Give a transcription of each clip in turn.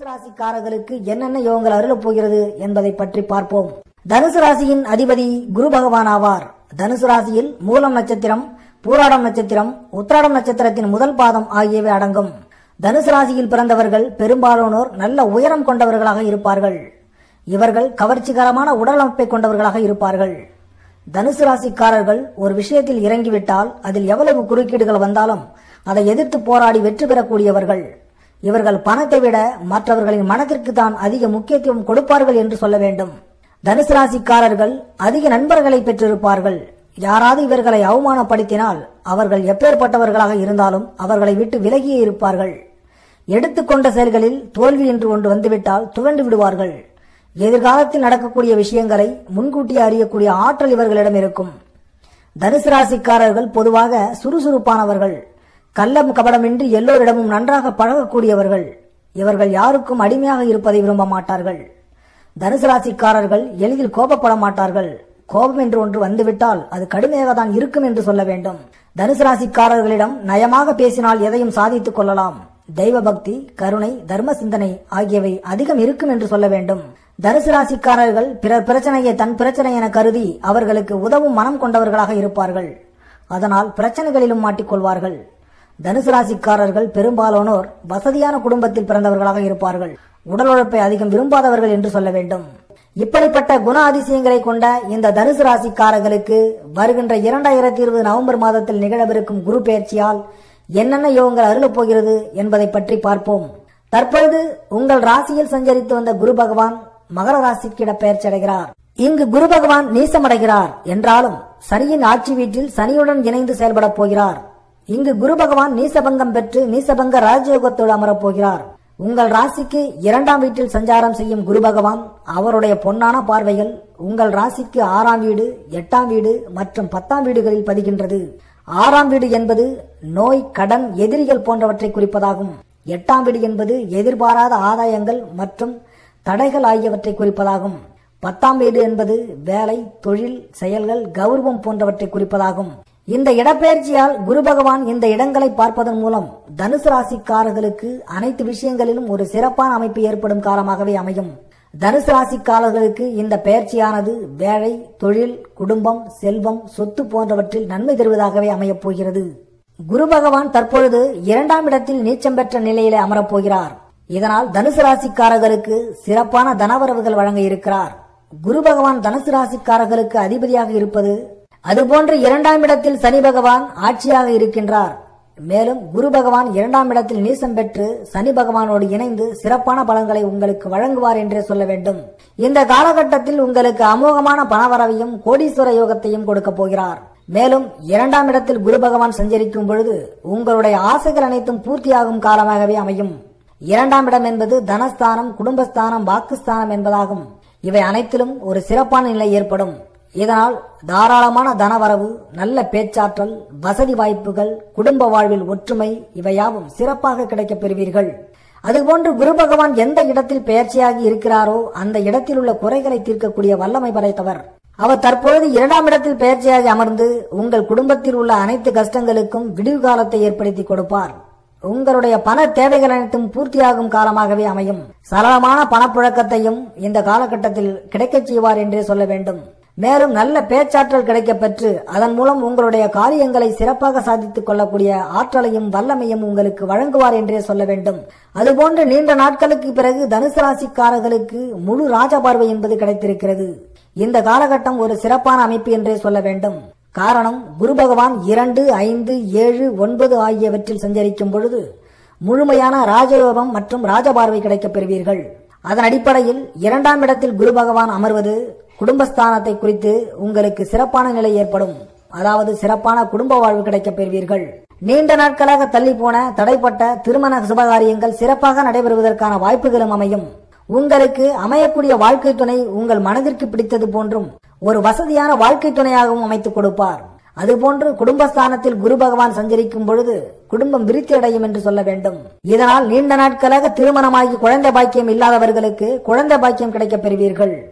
தனுசு ராசிக்காரர்களுக்கு என்னென்ன யோகங்கள் அருளப் போகிறது என்பதை பற்றி பார்ப்போம் தனுசு ராசியின் அதிபதி குரு பகவான் ஆவார் தனுசு ராசியில் மூலம் நட்சத்திரம் பூராடம் நட்சத்திரம் உத்திராடம் நட்சத்திரத்தின் முதல் பாதம் ஆகியவை அடங்கும் தனுசு ராசியில் பிறந்தவர்கள் பெரும்பாலானோர் நல்ல உயரம் கொண்டவர்களாக இருப்பார்கள் இவர்கள் கவர்ச்சிகரமான உடலமைப்பை கொண்டவர்களாக இருப்பார்கள் தனுசு ராசிக்காரர்கள் ஒரு விஷயத்தில் இறங்கிவிட்டால் அதில் எவ்வளவு குறுக்கீடுகள் வந்தாலும் அதை எதிர்த்து போராடி வெற்றி பெறக்கூடியவர்கள் இவர்கள் பணத்தை விட மற்றவர்களின் மனத்திற்கு தான் அதிக முக்கியத்துவம் கொடுப்பார்கள் என்று சொல்ல வேண்டும் தனுசு ராசிக்காரர்கள் அதிக நண்பர்களை பெற்றிருப்பார்கள் யாராவது இவர்களை அவமானப்படுத்தினால் அவர்கள் எப்பேற்பட்டவர்களாக இருந்தாலும் அவர்களை விட்டு விலகியே இருப்பார்கள் எடுத்துக்கொண்ட செயல்களில் தோல்வி என்று ஒன்று வந்துவிட்டால் துவண்டு விடுவார்கள் எதிர்காலத்தில் நடக்கக்கூடிய விஷயங்களை முன்கூட்டியே அறியக்கூடிய ஆற்றல் இவர்களிடம் இருக்கும் தனுசு ராசிக்காரர்கள் பொதுவாக சுறுசுறுப்பானவர்கள் கள்ளம் கபடமின்றி எல்லோரிடமும் நன்றாக பழகக்கூடியவர்கள் இவர்கள் யாருக்கும் அடிமையாக இருப்பதை விரும்ப மாட்டார்கள் தனுசு ராசிக்காரர்கள் எளிதில் கோபப்பட மாட்டார்கள் கோபம் என்று ஒன்று வந்துவிட்டால் அது கடுமையாக தான் இருக்கும் என்று சொல்ல வேண்டும் தனுசு ராசிக்காரர்களிடம் நயமாக பேசினால் எதையும் சாதித்துக் கொள்ளலாம் தெய்வ பக்தி கருணை தர்ம சிந்தனை ஆகியவை அதிகம் இருக்கும் என்று சொல்ல வேண்டும் தனுசு ராசிக்காரர்கள் பிறர் பிரச்சனையை தன் பிரச்சனை என கருதி அவர்களுக்கு உதவும் மனம் கொண்டவர்களாக இருப்பார்கள் அதனால் பிரச்சனைகளிலும் மாட்டிக்கொள்வார்கள் தனுசு ராசிக்காரர்கள் பெரும்பாலானோர் வசதியான குடும்பத்தில் பிறந்தவர்களாக இருப்பார்கள் உடல் உழைப்பை அதிகம் விரும்பாதவர்கள் என்று சொல்ல வேண்டும் இப்படிப்பட்ட குண அதிசயங்களை கொண்ட இந்த தனுசு ராசிக்காரர்களுக்கு வருகின்ற இரண்டாயிரத்தி இருபது நவம்பர் மாதத்தில் நிகழவிருக்கும் குரு பெயர்ச்சியால் என்னென்ன யோகங்கள் அருளப் போகிறது என்பதை பற்றி பார்ப்போம் தற்பொழுது உங்கள் ராசியில் சஞ்சரித்து வந்த குரு பகவான் மகர ராசிக்கு இடப்பெயர்ச்சி அடைகிறார் இங்கு குரு பகவான் நீசமடைகிறார் என்றாலும் சனியின் ஆட்சி வீட்டில் சனியுடன் இணைந்து செயல்படப் போகிறார் இங்கு குரு பகவான் நீசபங்கம் பெற்று நீசபங்க ராஜயோகத்தோடு அமரப் போகிறார் உங்கள் ராசிக்கு இரண்டாம் வீட்டில் சஞ்சாரம் செய்யும் குரு பகவான் அவருடைய பொன்னான பார்வைகள் உங்கள் ராசிக்கு ஆறாம் வீடு எட்டாம் வீடு மற்றும் பத்தாம் வீடுகளில் பதிகின்றது ஆறாம் வீடு என்பது நோய் கடன் எதிரிகள் போன்றவற்றை குறிப்பதாகும் எட்டாம் வீடு என்பது எதிர்பாராத ஆதாயங்கள் மற்றும் தடைகள் ஆகியவற்றை குறிப்பதாகும் பத்தாம் வீடு என்பது வேலை தொழில் செயல்கள் கௌரவம் போன்றவற்றை குறிப்பதாகும் இந்த இடப்பெயர்ச்சியால் குரு பகவான் இந்த இடங்களை பார்ப்பதன் மூலம் தனுசு ராசிக்காரர்களுக்கு அனைத்து விஷயங்களிலும் ஒரு சிறப்பான அமைப்பு ஏற்படும் காலமாகவே அமையும் தனுசு ராசிக்காரர்களுக்கு இந்த பெயர்ச்சியானது வேலை தொழில் குடும்பம் செல்வம் சொத்து போன்றவற்றில் நன்மை தருவதாகவே அமையப் போகிறது குரு பகவான் தற்பொழுது இரண்டாம் இடத்தில் நீச்சம் பெற்ற நிலையிலே அமரப் போகிறார் இதனால் தனுசு ராசிக்காரர்களுக்கு சிறப்பான தனவரவுகள் வழங்க இருக்கிறார் குரு பகவான் தனுசு ராசிக்காரர்களுக்கு அதிபதியாக இருப்பது அதுபோன்று இரண்டாம் இடத்தில் சனி பகவான் ஆட்சியாக இருக்கின்றார் மேலும் குரு பகவான் இரண்டாம் இடத்தில் நீசம் பெற்று சனி பகவானோடு இணைந்து சிறப்பான பலன்களை உங்களுக்கு வழங்குவார் என்றே சொல்ல வேண்டும் இந்த காலகட்டத்தில் உங்களுக்கு அமோகமான பணவரவையும் கோடீஸ்வர யோகத்தையும் கொடுக்க போகிறார் மேலும் இரண்டாம் இடத்தில் குரு பகவான் சஞ்சரிக்கும் பொழுது உங்களுடைய ஆசைகள் அனைத்தும் பூர்த்தியாகும் காலமாகவே அமையும் இரண்டாம் இடம் என்பது தனஸ்தானம் குடும்பஸ்தானம் வாக்குஸ்தானம் என்பதாகும் இவை அனைத்திலும் ஒரு சிறப்பான நிலை ஏற்படும் இதனால் தாராளமான தனவரவு நல்ல பேச்சாற்றல் வசதி வாய்ப்புகள் குடும்ப வாழ்வில் ஒற்றுமை இவையாவும் சிறப்பாக கிடைக்கப் பெறுவீர்கள் அதுபோன்று குரு பகவான் எந்த இடத்தில் பெயர்ச்சியாகி இருக்கிறாரோ அந்த இடத்தில் உள்ள குறைகளை தீர்க்கக்கூடிய வல்லமை படைத்தவர் அவர் தற்பொழுது இரண்டாம் இடத்தில் பெயர்ச்சியாகி அமர்ந்து உங்கள் குடும்பத்தில் உள்ள அனைத்து கஷ்டங்களுக்கும் விடிவு காலத்தை ஏற்படுத்தி கொடுப்பார் உங்களுடைய பண தேவைகள் அனைத்தும் பூர்த்தியாகும் காலமாகவே அமையும் சரளமான பணப்புழக்கத்தையும் இந்த காலகட்டத்தில் கிடைக்கச் செய்வார் என்றே சொல்ல வேண்டும் மேலும் நல்ல பேச்சாற்றல் கிடைக்கப் பெற்று அதன் மூலம் உங்களுடைய காரியங்களை சிறப்பாக சாதித்துக் கொள்ளக்கூடிய ஆற்றலையும் வல்லமையும் உங்களுக்கு வழங்குவார் என்றே சொல்ல வேண்டும் அதுபோன்று நீண்ட நாட்களுக்கு பிறகு தனுசு ராசிக்காரர்களுக்கு முழு ராஜபார்வை என்பது கிடைத்திருக்கிறது இந்த காலகட்டம் ஒரு சிறப்பான அமைப்பு என்றே சொல்ல வேண்டும் காரணம் குரு பகவான் இரண்டு ஐந்து ஏழு ஒன்பது ஆகியவற்றில் சஞ்சரிக்கும் பொழுது முழுமையான ராஜயோகம் மற்றும் ராஜபார்வை கிடைக்கப் பெறுவீர்கள் அதன் அடிப்படையில் இரண்டாம் இடத்தில் குரு பகவான் அமர்வது குடும்பஸ்தானத்தை குறித்து உங்களுக்கு சிறப்பான நிலை ஏற்படும் அதாவது சிறப்பான குடும்ப வாழ்வு கிடைக்கப் பெறுவீர்கள் நீண்ட நாட்களாக தள்ளி போன தடைப்பட்ட திருமண சுபகாரியங்கள் சிறப்பாக நடைபெறுவதற்கான வாய்ப்புகளும் அமையும் உங்களுக்கு அமையக்கூடிய வாழ்க்கை துணை உங்கள் மனதிற்கு பிடித்தது போன்றும் ஒரு வசதியான வாழ்க்கை துணையாகவும் அமைத்துக் கொடுப்பார் அதுபோன்று குடும்பஸ்தானத்தில் குரு பகவான் சஞ்சரிக்கும் பொழுது குடும்பம் விருத்தி அடையும் என்று சொல்ல வேண்டும் இதனால் நீண்ட நாட்களாக திருமணமாகி குழந்தை பாக்கியம் இல்லாதவர்களுக்கு குழந்தை பாக்கியம் கிடைக்கப் பெறுவீர்கள்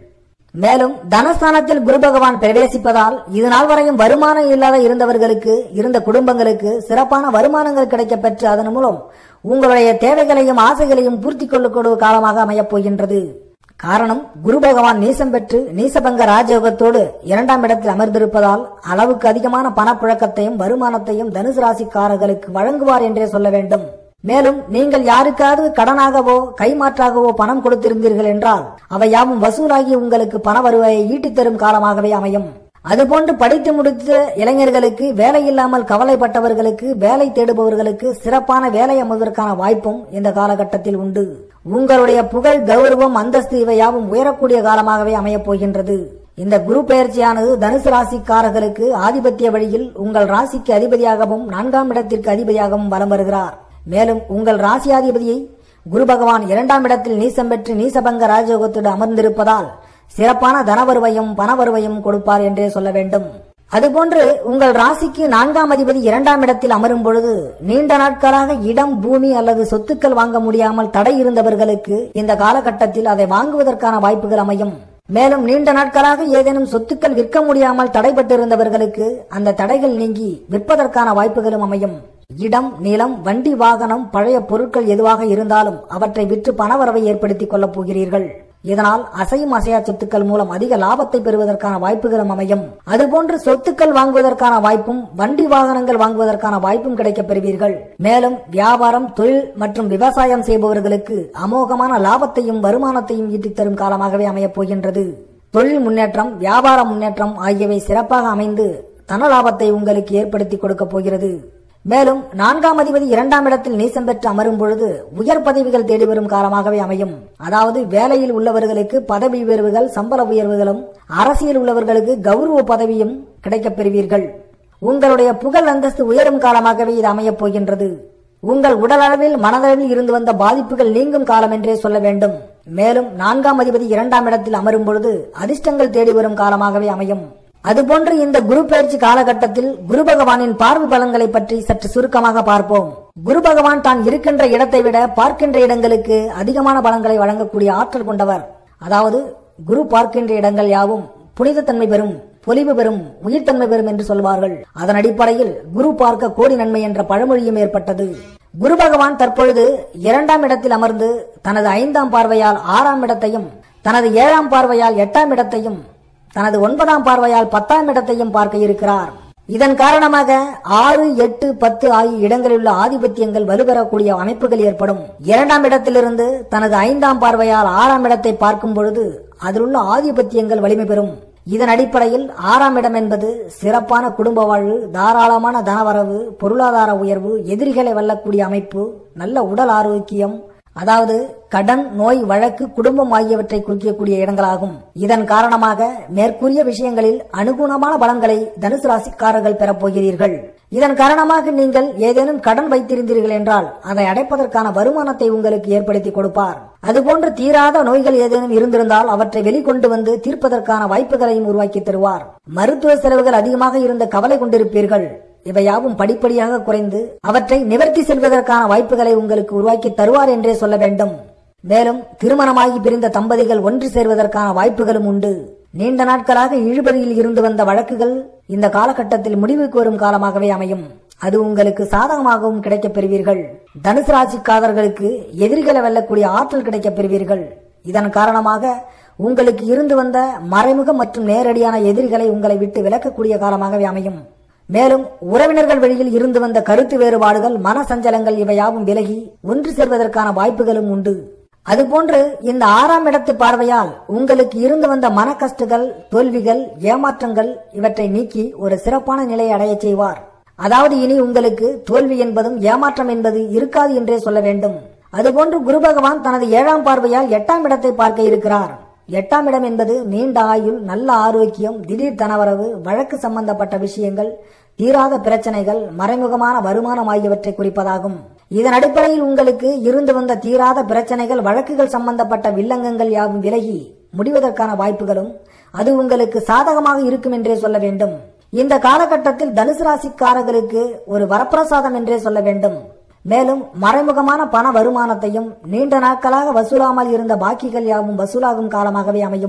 மேலும் தனஸ்தானத்தில் குரு பகவான் பிரவேசிப்பதால் இது நாள் வரையும் வருமானம் இல்லாத இருந்தவர்களுக்கு இருந்த குடும்பங்களுக்கு சிறப்பான வருமானங்கள் கிடைக்கப் பெற்று அதன் மூலம் உங்களுடைய தேவைகளையும் ஆசைகளையும் பூர்த்தி கொள்ளக்கூடிய காலமாக அமையப் போகின்றது காரணம் குரு பகவான் நீசம் பெற்று நீசபங்க ராஜயோகத்தோடு இரண்டாம் இடத்தில் அமர்ந்திருப்பதால் அளவுக்கு அதிகமான பணப்புழக்கத்தையும் வருமானத்தையும் தனுசு ராசிக்காரர்களுக்கு வழங்குவார் என்றே சொல்ல வேண்டும் மேலும் நீங்கள் யாருக்காவது கடனாகவோ கைமாற்றாகவோ பணம் கொடுத்திருந்தீர்கள் என்றால் அவை யாவும் வசூலாகி உங்களுக்கு பண வருவாயை ஈட்டித் தரும் காலமாகவே அமையும் அதுபோன்று படித்து முடித்த இளைஞர்களுக்கு வேலை இல்லாமல் கவலைப்பட்டவர்களுக்கு வேலை தேடுபவர்களுக்கு சிறப்பான வேலை அமைவதற்கான வாய்ப்பும் இந்த காலகட்டத்தில் உண்டு உங்களுடைய புகழ் கௌரவம் அந்தஸ்து இவையாவும் உயரக்கூடிய காலமாகவே அமையப் போகின்றது இந்த குரு பெயர்ச்சியானது தனுசு ராசிக்காரர்களுக்கு ஆதிபத்திய வழியில் உங்கள் ராசிக்கு அதிபதியாகவும் நான்காம் இடத்திற்கு அதிபதியாகவும் வலம் வருகிறார் மேலும் உங்கள் ராசியாதிபதியை குரு பகவான் இரண்டாம் இடத்தில் நீசம் பெற்று நீசபங்க ராஜயோகத்தோடு அமர்ந்திருப்பதால் சிறப்பான தனவருவையும் பணவருவையும் கொடுப்பார் என்றே சொல்ல வேண்டும் அதுபோன்று உங்கள் ராசிக்கு நான்காம் அதிபதி இரண்டாம் இடத்தில் அமரும் பொழுது நீண்ட நாட்களாக இடம் பூமி அல்லது சொத்துக்கள் வாங்க முடியாமல் தடை இருந்தவர்களுக்கு இந்த காலகட்டத்தில் அதை வாங்குவதற்கான வாய்ப்புகள் அமையும் மேலும் நீண்ட நாட்களாக ஏதேனும் சொத்துக்கள் விற்க முடியாமல் தடைபட்டிருந்தவர்களுக்கு அந்த தடைகள் நீங்கி விற்பதற்கான வாய்ப்புகளும் அமையும் இடம் நிலம் வண்டி வாகனம் பழைய பொருட்கள் எதுவாக இருந்தாலும் அவற்றை விற்று பணவரவை ஏற்படுத்திக் கொள்ளப் போகிறீர்கள் இதனால் அசையும் அசையா சொத்துக்கள் மூலம் அதிக லாபத்தை பெறுவதற்கான வாய்ப்புகளும் அமையும் அதுபோன்று சொத்துக்கள் வாங்குவதற்கான வாய்ப்பும் வண்டி வாகனங்கள் வாங்குவதற்கான வாய்ப்பும் கிடைக்கப் பெறுவீர்கள் மேலும் வியாபாரம் தொழில் மற்றும் விவசாயம் செய்பவர்களுக்கு அமோகமான லாபத்தையும் வருமானத்தையும் ஈட்டித் தரும் காலமாகவே அமையப் போகின்றது தொழில் முன்னேற்றம் வியாபார முன்னேற்றம் ஆகியவை சிறப்பாக அமைந்து தன லாபத்தை உங்களுக்கு ஏற்படுத்தி கொடுக்கப் போகிறது மேலும் நான்காம் அதிபதி இரண்டாம் இடத்தில் நீசம் பெற்று அமரும் பொழுது உயர் பதவிகள் தேடி வரும் காலமாகவே அமையும் அதாவது வேலையில் உள்ளவர்களுக்கு பதவி உயர்வுகள் சம்பள உயர்வுகளும் அரசியல் உள்ளவர்களுக்கு கௌரவ பதவியும் கிடைக்கப் பெறுவீர்கள் உங்களுடைய புகழ் அந்தஸ்து உயரும் காலமாகவே இது அமையப் போகின்றது உங்கள் உடலளவில் மனதளவில் இருந்து வந்த பாதிப்புகள் நீங்கும் காலம் என்றே சொல்ல வேண்டும் மேலும் நான்காம் அதிபதி இரண்டாம் இடத்தில் அமரும் பொழுது அதிர்ஷ்டங்கள் தேடி வரும் காலமாகவே அமையும் அதுபோன்று இந்த குரு பயிற்சி காலகட்டத்தில் குரு பகவானின் பார்வை பலன்களை பற்றி சற்று சுருக்கமாக பார்ப்போம் குரு பகவான் தான் இருக்கின்ற இடத்தை விட பார்க்கின்ற இடங்களுக்கு அதிகமான பலன்களை வழங்கக்கூடிய ஆற்றல் கொண்டவர் அதாவது குரு பார்க்கின்ற இடங்கள் யாவும் புனிதத்தன்மை பெறும் பொலிவு பெறும் உயிர்த்தன்மை பெறும் என்று சொல்வார்கள் அதன் அடிப்படையில் குரு பார்க்க கோடி நன்மை என்ற பழமொழியும் ஏற்பட்டது குரு பகவான் தற்பொழுது இரண்டாம் இடத்தில் அமர்ந்து தனது ஐந்தாம் பார்வையால் ஆறாம் இடத்தையும் தனது ஏழாம் பார்வையால் எட்டாம் இடத்தையும் தனது ஒன்பதாம் பார்வையால் பத்தாம் இடத்தையும் பார்க்க இருக்கிறார் இதன் காரணமாக ஆறு எட்டு பத்து ஆகிய இடங்களில் உள்ள ஆதிபத்தியங்கள் வலுப்பெறக்கூடிய அமைப்புகள் ஏற்படும் இரண்டாம் இடத்திலிருந்து தனது ஐந்தாம் பார்வையால் ஆறாம் இடத்தை பார்க்கும் பொழுது அதில் உள்ள ஆதிபத்தியங்கள் வலிமை பெறும் இதன் அடிப்படையில் ஆறாம் இடம் என்பது சிறப்பான குடும்ப வாழ்வு தாராளமான தனவரவு பொருளாதார உயர்வு எதிரிகளை வெல்லக்கூடிய அமைப்பு நல்ல உடல் ஆரோக்கியம் அதாவது கடன் நோய் வழக்கு குடும்பம் ஆகியவற்றை குறிக்கக்கூடிய இடங்களாகும் இதன் காரணமாக மேற்கூறிய விஷயங்களில் அனுகுணமான பலன்களை தனுசு ராசிக்காரர்கள் பெறப்போகிறீர்கள் இதன் காரணமாக நீங்கள் ஏதேனும் கடன் வைத்திருந்தீர்கள் என்றால் அதை அடைப்பதற்கான வருமானத்தை உங்களுக்கு ஏற்படுத்தி கொடுப்பார் அதுபோன்று தீராத நோய்கள் ஏதேனும் இருந்திருந்தால் அவற்றை வெளிக்கொண்டு வந்து தீர்ப்பதற்கான வாய்ப்புகளையும் உருவாக்கி தருவார் மருத்துவ செலவுகள் அதிகமாக இருந்த கவலை கொண்டிருப்பீர்கள் இவையாவும் படிப்படியாக குறைந்து அவற்றை நிவர்த்தி செல்வதற்கான வாய்ப்புகளை உங்களுக்கு உருவாக்கி தருவார் என்றே சொல்ல வேண்டும் மேலும் திருமணமாகி பிரிந்த தம்பதிகள் ஒன்று சேர்வதற்கான வாய்ப்புகளும் உண்டு நீண்ட நாட்களாக இழுபறியில் இருந்து வந்த வழக்குகள் இந்த காலகட்டத்தில் முடிவுக்கு வரும் காலமாகவே அமையும் அது உங்களுக்கு சாதகமாகவும் கிடைக்கப் பெறுவீர்கள் தனுசு ராசிக்காரர்களுக்கு எதிரிகளை வெல்லக்கூடிய ஆற்றல் கிடைக்கப் பெறுவீர்கள் இதன் காரணமாக உங்களுக்கு இருந்து வந்த மறைமுக மற்றும் நேரடியான எதிரிகளை உங்களை விட்டு விலக்கக்கூடிய காலமாகவே அமையும் மேலும் உறவினர்கள் வழியில் இருந்து வந்த கருத்து வேறுபாடுகள் மன சஞ்சலங்கள் இவையாவும் விலகி ஒன்று சேர்வதற்கான வாய்ப்புகளும் உண்டு அதுபோன்று இந்த ஆறாம் இடத்து பார்வையால் உங்களுக்கு இருந்து வந்த மன கஷ்டங்கள் தோல்விகள் ஏமாற்றங்கள் இவற்றை நீக்கி ஒரு சிறப்பான நிலையை அடையச் செய்வார் அதாவது இனி உங்களுக்கு தோல்வி என்பதும் ஏமாற்றம் என்பது இருக்காது என்றே சொல்ல வேண்டும் அதுபோன்று குரு பகவான் தனது ஏழாம் பார்வையால் எட்டாம் இடத்தை பார்க்க இருக்கிறார் எட்டாம் இடம் என்பது நீண்ட ஆயுள் நல்ல ஆரோக்கியம் திடீர் தனவரவு வழக்கு சம்பந்தப்பட்ட விஷயங்கள் தீராத பிரச்சனைகள் மறைமுகமான வருமானம் ஆகியவற்றை குறிப்பதாகும் இதன் அடிப்படையில் உங்களுக்கு இருந்து வந்த தீராத பிரச்சனைகள் வழக்குகள் சம்பந்தப்பட்ட வில்லங்கங்கள் யாவும் விலகி முடிவதற்கான வாய்ப்புகளும் அது உங்களுக்கு சாதகமாக இருக்கும் என்றே சொல்ல வேண்டும் இந்த காலகட்டத்தில் தனுசு ராசிக்காரர்களுக்கு ஒரு வரப்பிரசாதம் என்றே சொல்ல வேண்டும் மேலும் மறைமுகமான பண வருமானத்தையும் நீண்ட நாட்களாக வசூலாமல் இருந்த பாக்கிகள் யாவும் வசூலாகும் காலமாகவே அமையும்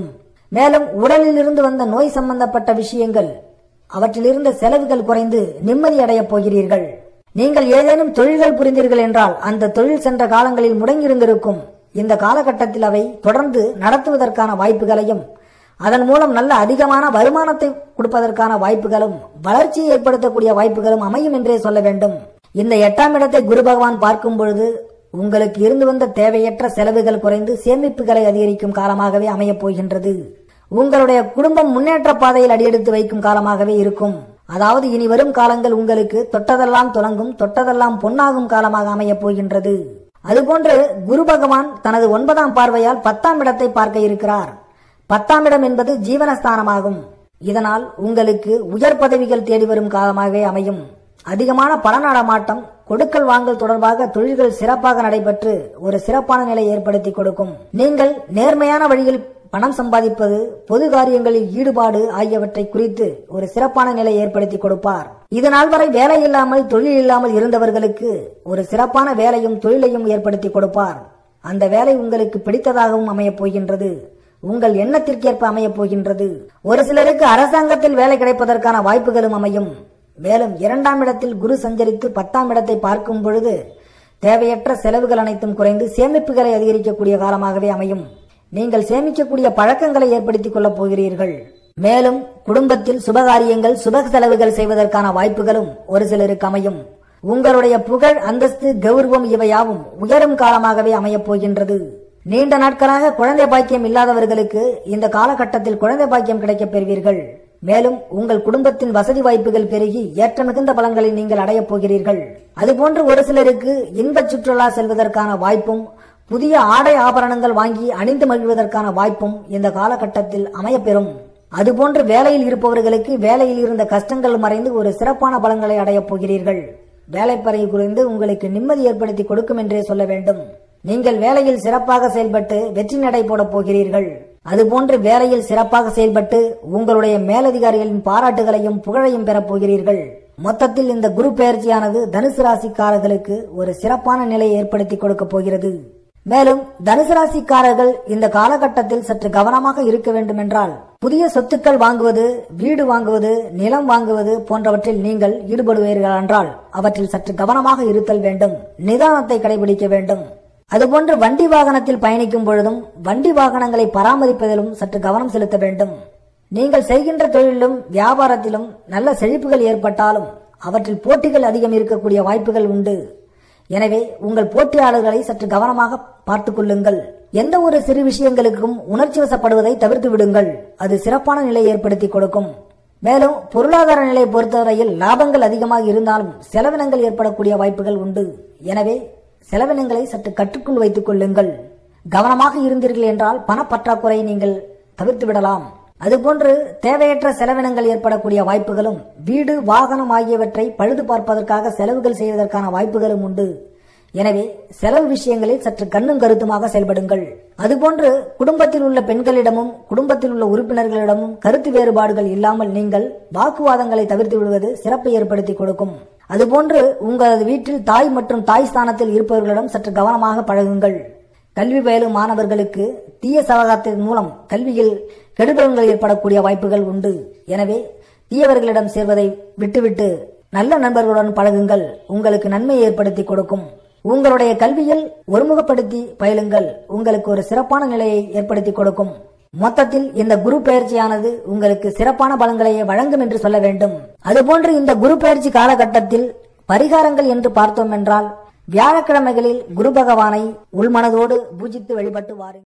மேலும் உடலில் இருந்து வந்த நோய் சம்பந்தப்பட்ட விஷயங்கள் அவற்றிலிருந்த செலவுகள் குறைந்து நிம்மதி அடையப் போகிறீர்கள் நீங்கள் ஏதேனும் தொழில்கள் புரிந்தீர்கள் என்றால் அந்த தொழில் சென்ற காலங்களில் முடங்கியிருந்திருக்கும் இந்த காலகட்டத்தில் அவை தொடர்ந்து நடத்துவதற்கான வாய்ப்புகளையும் அதன் மூலம் நல்ல அதிகமான வருமானத்தை கொடுப்பதற்கான வாய்ப்புகளும் வளர்ச்சியை ஏற்படுத்தக்கூடிய வாய்ப்புகளும் அமையும் என்றே சொல்ல வேண்டும் இந்த எட்டாம் இடத்தை குரு பகவான் பார்க்கும் பொழுது உங்களுக்கு இருந்து வந்த தேவையற்ற செலவுகள் குறைந்து சேமிப்புகளை அதிகரிக்கும் காலமாகவே அமையப் போகின்றது உங்களுடைய குடும்பம் முன்னேற்ற பாதையில் அடியெடுத்து வைக்கும் காலமாகவே இருக்கும் அதாவது இனி வரும் காலங்கள் உங்களுக்கு தொட்டதெல்லாம் தொடங்கும் தொட்டதெல்லாம் பொன்னாகும் காலமாக அமையப் போகின்றது அதுபோன்று குரு பகவான் தனது ஒன்பதாம் பார்வையால் பத்தாம் இடத்தை பார்க்க இருக்கிறார் பத்தாம் இடம் என்பது ஜீவனஸ்தானமாகும் இதனால் உங்களுக்கு உயர் பதவிகள் தேடி வரும் காலமாகவே அமையும் அதிகமான பண நடமாட்டம் கொடுக்கல் வாங்கல் தொடர்பாக தொழில்கள் சிறப்பாக நடைபெற்று ஒரு சிறப்பான நிலை ஏற்படுத்தி கொடுக்கும் நீங்கள் நேர்மையான வழியில் பணம் சம்பாதிப்பது பொது காரியங்களில் ஈடுபாடு ஆகியவற்றை குறித்து ஒரு சிறப்பான நிலை ஏற்படுத்தி கொடுப்பார் இது நாள் வரை வேலை இல்லாமல் தொழில் இல்லாமல் இருந்தவர்களுக்கு ஒரு சிறப்பான வேலையும் தொழிலையும் ஏற்படுத்தி கொடுப்பார் அந்த வேலை உங்களுக்கு பிடித்ததாகவும் அமையப் போகின்றது உங்கள் எண்ணத்திற்கேற்ப அமையப் போகின்றது ஒரு சிலருக்கு அரசாங்கத்தில் வேலை கிடைப்பதற்கான வாய்ப்புகளும் அமையும் மேலும் இரண்டாம் இடத்தில் குரு சஞ்சரித்து பத்தாம் இடத்தை பார்க்கும் பொழுது தேவையற்ற செலவுகள் அனைத்தும் குறைந்து சேமிப்புகளை அதிகரிக்கக்கூடிய காலமாகவே அமையும் நீங்கள் சேமிக்கக்கூடிய பழக்கங்களை ஏற்படுத்திக் கொள்ளப் போகிறீர்கள் மேலும் குடும்பத்தில் சுபகாரியங்கள் சுப செலவுகள் செய்வதற்கான வாய்ப்புகளும் ஒரு சிலருக்கு அமையும் உங்களுடைய புகழ் அந்தஸ்து கௌரவம் இவையாவும் உயரும் காலமாகவே அமையப் போகின்றது நீண்ட நாட்களாக குழந்தை பாக்கியம் இல்லாதவர்களுக்கு இந்த காலகட்டத்தில் குழந்தை பாக்கியம் கிடைக்கப் பெறுவீர்கள் மேலும் உங்கள் குடும்பத்தின் வசதி வாய்ப்புகள் பெருகி ஏற்ற மிகுந்த பலன்களை நீங்கள் அடையப் போகிறீர்கள் அதுபோன்று ஒரு சிலருக்கு இன்பச் சுற்றுலா செல்வதற்கான வாய்ப்பும் புதிய ஆடை ஆபரணங்கள் வாங்கி அணிந்து மகிழ்வதற்கான வாய்ப்பும் இந்த காலகட்டத்தில் அமையப்பெறும் அதுபோன்று வேலையில் இருப்பவர்களுக்கு வேலையில் இருந்த கஷ்டங்கள் மறைந்து ஒரு சிறப்பான பலன்களை அடையப் போகிறீர்கள் வேலைப்பறை குறைந்து உங்களுக்கு நிம்மதி ஏற்படுத்தி கொடுக்கும் என்றே சொல்ல வேண்டும் நீங்கள் வேலையில் சிறப்பாக செயல்பட்டு வெற்றி நடை போடப் போகிறீர்கள் அதுபோன்று வேலையில் சிறப்பாக செயல்பட்டு உங்களுடைய மேலதிகாரிகளின் பாராட்டுகளையும் புகழையும் பெறப் போகிறீர்கள் மொத்தத்தில் இந்த குரு பெயர்ச்சியானது தனுசு ராசிக்காரர்களுக்கு ஒரு சிறப்பான நிலையை ஏற்படுத்தி கொடுக்கப் போகிறது மேலும் தனுசு ராசிக்காரர்கள் இந்த காலகட்டத்தில் சற்று கவனமாக இருக்க வேண்டும் என்றால் புதிய சொத்துக்கள் வாங்குவது வீடு வாங்குவது நிலம் வாங்குவது போன்றவற்றில் நீங்கள் ஈடுபடுவீர்கள் என்றால் அவற்றில் சற்று கவனமாக இருத்தல் வேண்டும் நிதானத்தை கடைபிடிக்க வேண்டும் அதுபோன்று வண்டி வாகனத்தில் பயணிக்கும் பொழுதும் வண்டி வாகனங்களை பராமரிப்பதிலும் சற்று கவனம் செலுத்த வேண்டும் நீங்கள் செய்கின்ற தொழிலிலும் வியாபாரத்திலும் நல்ல செழிப்புகள் ஏற்பட்டாலும் அவற்றில் போட்டிகள் அதிகம் இருக்கக்கூடிய வாய்ப்புகள் உண்டு எனவே உங்கள் போட்டியாளர்களை சற்று கவனமாக பார்த்துக் கொள்ளுங்கள் எந்த ஒரு சிறு விஷயங்களுக்கும் உணர்ச்சி வசப்படுவதை தவிர்த்து விடுங்கள் அது சிறப்பான நிலை ஏற்படுத்தி கொடுக்கும் மேலும் பொருளாதார நிலையை பொறுத்தவரையில் லாபங்கள் அதிகமாக இருந்தாலும் செலவினங்கள் ஏற்படக்கூடிய வாய்ப்புகள் உண்டு எனவே செலவினங்களை சற்று கட்டுக்குள் வைத்துக் கொள்ளுங்கள் கவனமாக இருந்தீர்கள் என்றால் பணப்பற்றாக்குறையை நீங்கள் தவிர்த்து விடலாம் அதுபோன்று தேவையற்ற செலவினங்கள் ஏற்படக்கூடிய வாய்ப்புகளும் வீடு வாகனம் ஆகியவற்றை பழுது பார்ப்பதற்காக செலவுகள் செய்வதற்கான வாய்ப்புகளும் உண்டு எனவே செலவு விஷயங்களில் சற்று கண்ணும் கருத்துமாக செயல்படுங்கள் அதுபோன்று குடும்பத்தில் உள்ள பெண்களிடமும் குடும்பத்தில் உள்ள உறுப்பினர்களிடமும் கருத்து வேறுபாடுகள் இல்லாமல் நீங்கள் வாக்குவாதங்களை தவிர்த்து விடுவது சிறப்பை ஏற்படுத்தி கொடுக்கும் அதுபோன்று உங்களது வீட்டில் தாய் மற்றும் தாய் ஸ்தானத்தில் இருப்பவர்களிடம் சற்று கவனமாக பழகுங்கள் கல்வி பயிலும் மாணவர்களுக்கு தீய சவகாரத்தின் மூலம் கல்வியில் கெடுபலன்கள் ஏற்படக்கூடிய வாய்ப்புகள் உண்டு எனவே தீயவர்களிடம் சேர்வதை விட்டுவிட்டு நல்ல நண்பர்களுடன் பழகுங்கள் உங்களுக்கு நன்மையை ஏற்படுத்தி கொடுக்கும் உங்களுடைய கல்வியில் ஒருமுகப்படுத்தி பயிலுங்கள் உங்களுக்கு ஒரு சிறப்பான நிலையை ஏற்படுத்தி கொடுக்கும் மொத்தத்தில் இந்த குரு பயிற்சியானது உங்களுக்கு சிறப்பான பலன்களை வழங்கும் என்று சொல்ல வேண்டும் அதுபோன்று இந்த குரு பயிற்சி காலகட்டத்தில் பரிகாரங்கள் என்று பார்த்தோம் என்றால் வியாழக்கிழமைகளில் குரு பகவானை உள்மனதோடு பூஜித்து வழிபட்டு வாருங்கள்